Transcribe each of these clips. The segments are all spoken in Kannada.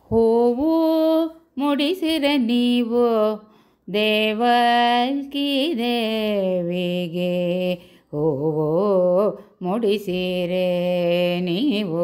ಹೂವು ಮುಡಿಸಿರೆ ನೀವು ದೇವಲ್ಕಿ ದೇವಿಗೆ ಹೂವು ಮುಡಿಸಿರೆ ನೀವು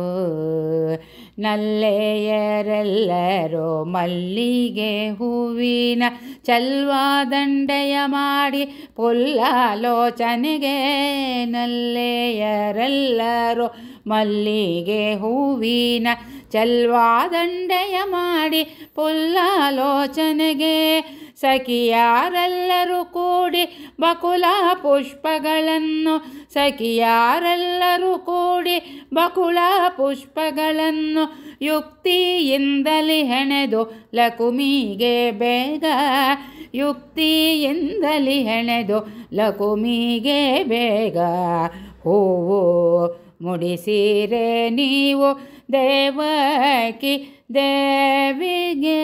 ನಲ್ಲೆಯರೆಲ್ಲರೂ ಮಲ್ಲಿಗೆ ಹೂವಿನ ಚಲ್ವಾದಂಡೆಯ ಮಾಡಿ ಪುಲ್ಲಾಲೋಚನೆಗೆ ನಲ್ಲೆಯರೆಲ್ಲರೂ ಮಲ್ಲಿಗೆ ಹೂವಿನ ಚಲ್ವಾದಂಡೆಯ ಮಾಡಿ ಪುಲ್ಲಾಲೋಚನೆಗೆ ಸಖಿಯಾರೆಲ್ಲರೂ ಕೂಡಿ ಬಕುಲ ಪುಷ್ಪಗಳನ್ನು ಸಖಿಯಾರೆಲ್ಲರೂ ಕೂಡಿ ಬಕುಳ ಪುಷ್ಪಗಳನ್ನು ಯುಕ್ತಿಯಿಂದಲಿ ಹೆಣೆದು ಲಕುಮಿಗೆ ಬೇಗ ಯುಕ್ತಿಯಿಂದಲಿ ಹೆಣೆದು ಲಕುಮಿಗೆ ಬೇಗ ಹೂವು ಮುಡಿಸಿರೆ ನೀವು ದೇವಕಿ ದೇವಿಗೆ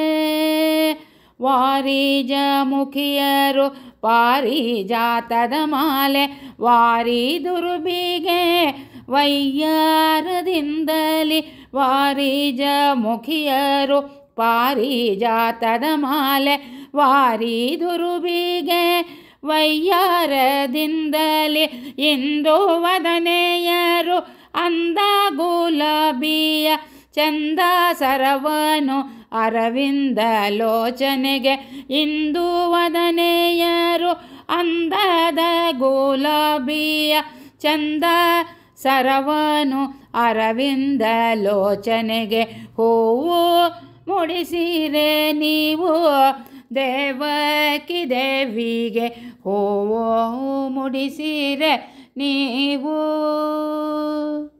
ವಾರಿಜ ಮುಖಿಯರು ಪಾರಿಜಾತದ ಮಾಲೆ ವಾರಿ ದುರ್ಬಿಗೆ ವೈಯಾರದಿಂದಲಿ ವಾರಿಜ ಮುಖಿಯರು ಪಾರಿಜಾತದ ಮಾಲೆ ವಾರಿ ದುರುಬಿಗೆ ವೈಯಾರದಿಂದಲಿ ಇಂದು ವದನೆಯರು ಅಂದ ಗುಲಾಬಿಯ ಚಂದ ಸರವನು ಅರವಿಂದ ಲೋಚನೆಗೆ ಇಂದು ವದನೆಯರು ಅಂದದ ಗುಲಾಬಿಯ ಚಂದ ಸರವನು ಅರವಿಂದ ಲೋಚನೆಗೆ ಹೂವು ಮುಡಿಸಿರೆ ನೀವು ದೇವಕಿ ದೇವಿಗೆ ಹೂವು ಮುಡಿಸಿರೆ ನೀವು